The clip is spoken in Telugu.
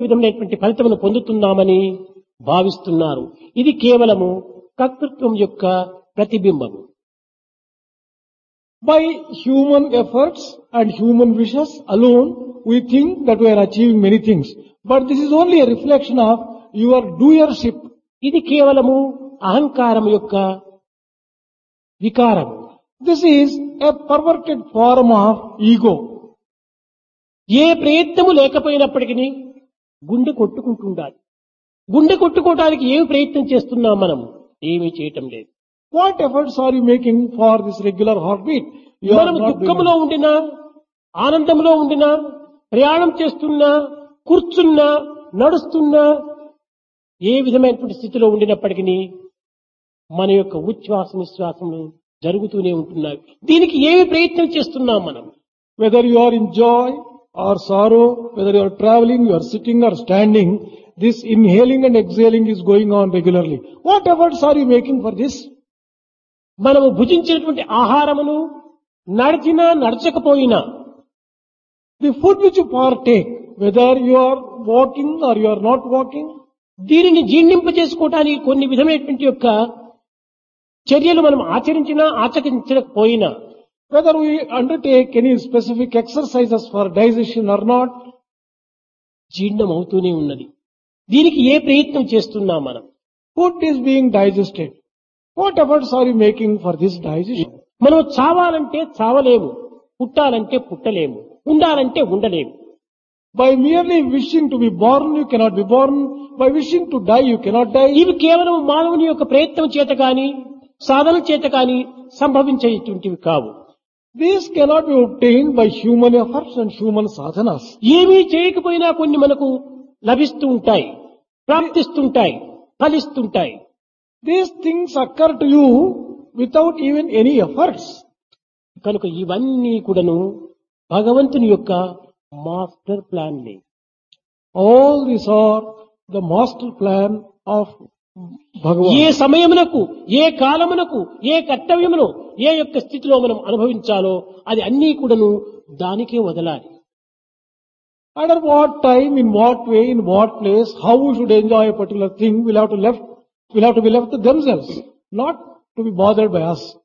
విధమైనటువంటి ఫలితమును పొందుతున్నామని భావిస్తున్నారు ఇది కేవలము కర్తృత్వం యొక్క ప్రతిబింబము By human efforts and human wishes alone, we think that we are achieving many things. But this is only a reflection of your doership. ఇది కేవలము అహంకారం యొక్క వికారం This is a perverted form of ego. ఏ ప్రయత్నము లేకపోయినప్పటికీ గుండె కొట్టుకుంటుండాలి గుండె కొట్టుకోవడానికి ఏమి ప్రయత్నం చేస్తున్నాం మనం ఏమీ చేయటం లేదు What efforts are you making for this regular heartbeat? You are మనం not doing దుఃఖంలో ఉండినా ఆనందంలో ఉండినా ప్రయాణం చేస్తున్నా కూర్చున్నా నడుస్తున్నా ఏ విధమైనటువంటి స్థితిలో ఉండినప్పటికీ మన యొక్క ఉచ్ఛ్వాస నిశ్వాసములు జరుగుతూనే ఉంటున్నాయి దీనికి ఏమి ప్రయత్నం చేస్తున్నాం మనం Whether you are in joy or sorrow, whether you are traveling, you are sitting or standing, this inhaling and exhaling is going on regularly. What efforts are you making for this? మనము భుజించినటువంటి ఆహారమును నడిచినా నడచకపోయినా The food which you partake, whether you are walking or you are not walking, దీనిని జీర్ణింప చేసుకోవడానికి కొన్ని విధమైనటువంటి యొక్క చర్యలు మనం ఆచరించినా ఆచరించకపోయినా whether we undertake any specific exercises for digestion or not, జీర్ణం అవుతూనే ఉన్నది దీనికి ఏ ప్రయత్నం చేస్తున్నాం మనం food is being digested. What efforts are you making for this digestion? మనం చావాలంటే చావలేము పుట్టాలంటే పుట్టలేము ఉండాలంటే ఉండలేము By merely wishing to be born, you cannot be born. By wishing to die, you cannot die. ఇవి కేవలం మానవుని యొక్క ప్రయత్నం చేత కాని సాధన చేత కాని సంభవించేటువంటివి కావు These cannot be obtained by human efforts and human sadhanas. ఏమీ చేయకపోయినా కొన్ని మనకు లభిస్తూ ఉంటాయి ప్రాప్తిస్తుంటాయి ఫలిస్తుంటాయి These things occur to you without even any efforts. కనుక ఇవన్నీ కూడాను భగవంతుని యొక్క మాస్టర్ ప్లాన్లే All these are the master plan of ఏ Bhagavan. సమయమునకు ఏ కాలమునకు ఏ కర్తవ్యమును ఏ యొక్క స్థితిలో మనం అనుభవించాలో అది అన్నీ కూడాను దానికే వదలాలి Under what time, in what way, in what place, how we should enjoy a particular thing will have to left, will have to be left to themselves, not to be bothered by us.